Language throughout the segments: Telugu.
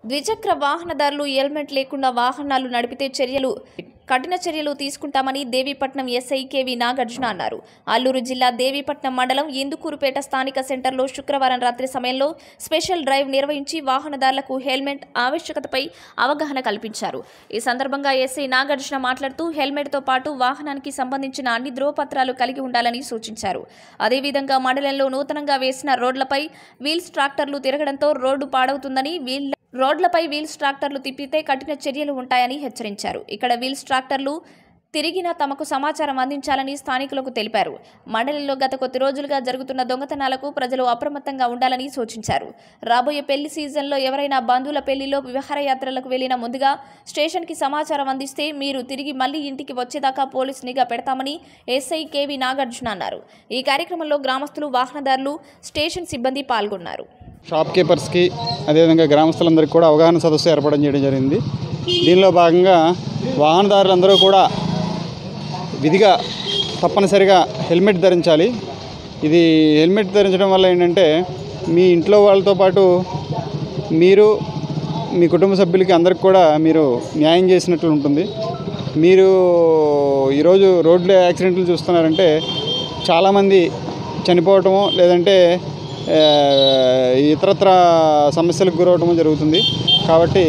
ద్విచక్ర వాహనదారులు హెల్మెట్ లేకుండా వాహనాలు నడిపితే చర్యలు కఠిన చర్యలు తీసుకుంటామని దేవీపట్నం ఎస్ఐ కేవి నాగార్జున అన్నారు అల్లూరు జిల్లా దేవీపట్నం మండలం ఇందుకూరుపేట స్థానిక సెంటర్లో శుక్రవారం రాత్రి సమయంలో స్పెషల్ డ్రైవ్ నిర్వహించి వాహనదారులకు హెల్మెట్ ఆవశ్యకతపై అవగాహన కల్పించారు ఈ సందర్భంగా ఎస్ఐ నాగార్జున మాట్లాడుతూ హెల్మెట్తో పాటు వాహనానికి సంబంధించిన అన్ని ధ్రువపత్రాలు కలిగి ఉండాలని సూచించారు అదేవిధంగా మండలంలో నూతనంగా వేసిన రోడ్లపై వీల్స్ ట్రాక్టర్లు తిరగడంతో రోడ్డు పాడవుతుందని వీల్ రోడ్లపై వీల్స్ ట్రాక్టర్లు తిప్పితే కఠిన చర్యలు ఉంటాయని హెచ్చరించారు ఇక్కడ వీల్స్ ట్రాక్టర్లు తిరిగిన తమకు సమాచారం అందించాలని స్థానికులకు తెలిపారు మండలిలో గత కొద్ది రోజులుగా జరుగుతున్న దొంగతనాలకు ప్రజలు అప్రమత్తంగా ఉండాలని సూచించారు రాబోయే పెళ్లి సీజన్లో ఎవరైనా బంధువుల పెళ్లిలో విహారయాత్రలకు వెళ్లిన ముందుగా స్టేషన్కి సమాచారం అందిస్తే మీరు తిరిగి మళ్లీ ఇంటికి వచ్చేదాకా పోలీస్ నిఘా పెడతామని ఎస్ఐ కేవి నాగార్జున అన్నారు ఈ కార్యక్రమంలో గ్రామస్తులు వాహనదారులు స్టేషన్ సిబ్బంది పాల్గొన్నారు షాప్ కీపర్స్కి అదేవిధంగా గ్రామస్తులందరికీ కూడా అవగాహన సదస్సు ఏర్పాటు చేయడం జరిగింది దీనిలో భాగంగా వాహనదారులందరూ కూడా విధిగా తప్పనిసరిగా హెల్మెట్ ధరించాలి ఇది హెల్మెట్ ధరించడం వల్ల ఏంటంటే మీ ఇంట్లో వాళ్ళతో పాటు మీరు మీ కుటుంబ సభ్యులకి అందరికి కూడా మీరు న్యాయం చేసినట్లు ఉంటుంది మీరు ఈరోజు రోడ్ల యాక్సిడెంట్లు చూస్తున్నారంటే చాలామంది చనిపోవటము లేదంటే ఆ, ఇతరత్ర సమస్యలకు గురవటము జరుగుతుంది కాబట్టి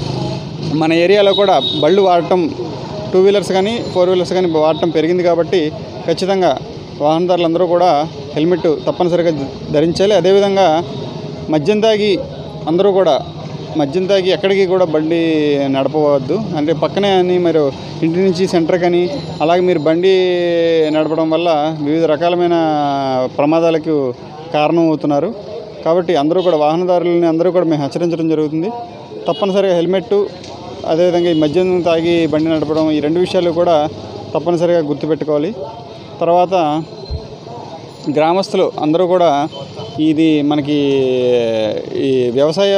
మన ఏరియాలో కూడా బళ్ళు వాడటం టూ వీలర్స్ కానీ ఫోర్ వీలర్స్ కానీ వాడటం పెరిగింది కాబట్టి ఖచ్చితంగా వాహనదారులందరూ కూడా హెల్మెట్ తప్పనిసరిగా ధరించాలి అదేవిధంగా మద్యం తాగి అందరూ కూడా మద్యం తాగి ఎక్కడికి కూడా బండి నడపవద్దు అంటే పక్కనే అని మీరు ఇంటి నుంచి సెంటర్ కానీ అలాగే మీరు బండి నడపడం వల్ల వివిధ రకాలమైన ప్రమాదాలకు కారణం అవుతున్నారు కాబట్టి అందరూ కూడా వాహనదారులని అందరూ కూడా మేము హెచ్చరించడం జరుగుతుంది తప్పనిసరిగా హెల్మెట్ అదేవిధంగా ఈ మద్యం తాగి బండి నడపడం ఈ రెండు విషయాలు కూడా తప్పనిసరిగా గుర్తుపెట్టుకోవాలి తర్వాత గ్రామస్తులు అందరూ కూడా ఇది మనకి ఈ వ్యవసాయ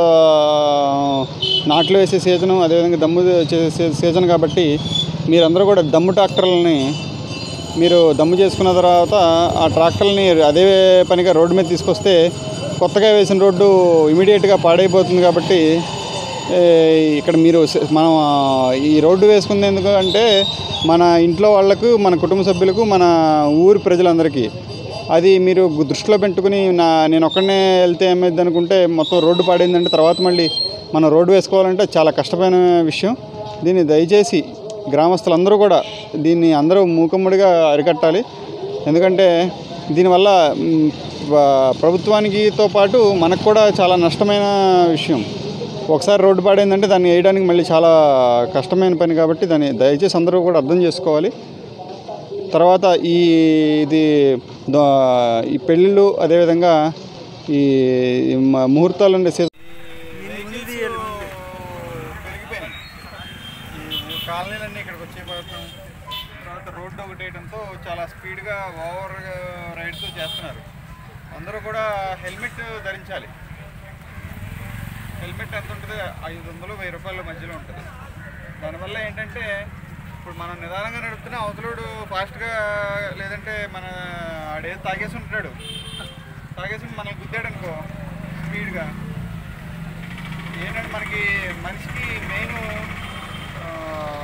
నాట్లు వేసే సీజను అదేవిధంగా దమ్ము చేసే సీజన్ కాబట్టి మీరందరూ కూడా దమ్ము ట్రాక్టర్లని మీరు దమ్ము చేసుకున్న తర్వాత ఆ ట్రాక్టర్ని అదే పనిగా రోడ్డు మీద తీసుకొస్తే కొత్తగా వేసిన రోడ్డు ఇమీడియట్గా పాడైపోతుంది కాబట్టి ఏ, ఇక్కడ మీరు స- మనం ఆ, ఈ రోడ్డు వేసుకుంది ఎందుకు అంటే మన ఇంట్లో వాళ్ళకు మన కుటుంబ సభ్యులకు మన ఊరి ప్రజలందరికీ అది మీరు గు- దృష్టిలో పెట్టుకుని నా నేను ఒక్కడనే వెళ్తే ఏమైంది అనుకుంటే మొత్తం రోడ్డు పాడైందంటే తర్వాత మళ్ళీ మనం రోడ్డు వేసుకోవాలంటే చాలా కష్టమైన విషయం దీన్ని దయచేసి గ్రామస్తులందరూ కూడా దీన్ని అందరూ మూకమ్మడిగా అరికట్టాలి ఎందుకంటే దీనివల్ల మ్, ప- ప్రభుత్వానికితో పాటు మనకు కూడా చాలా నష్టమైన విషయం ఒకసారి రోడ్డు పాడైందంటే దాన్ని వేయడానికి మళ్ళీ చాలా కష్టమైన పని కాబట్టి దాన్ని దయచేసి అందరూ కూడా అర్థం చేసుకోవాలి తర్వాత ఈ ఇది ద- ఈ పెళ్ళిళ్ళు అదేవిధంగా ఈ మ- ముహూర్తాలు ఉండే సీజన్ పెరిగిపోయినాయి ఈ కాలనీలన్నీ ఇక్కడికి వచ్చేయబడటం తర్వాత రోడ్డు ఒకటి వేయడంతో చాలా స్పీడ్గా ఓవర్ రైడ్తో చేస్తున్నారు అందరూ కూడా హెల్మెట్ ధరించాలి హెల్మెట్ ఎంత ఉంటుంది ఐదు వందలు వెయ్యి రూపాయల మధ్యలో ఉంటుంది దానివల్ల ఏంటంటే ఇప్పుడు మనం నిదానంగా నడుపుతున్న అవతలోడు ఫాస్ట్గా లేదంటే మన ఆడేదో తాగేసి ఉంటాడు తాగేసి మనల్ని గుద్దాడు అనుకో స్పీడ్గా ఏంటంటే మనకి మనిషికి మెయిన్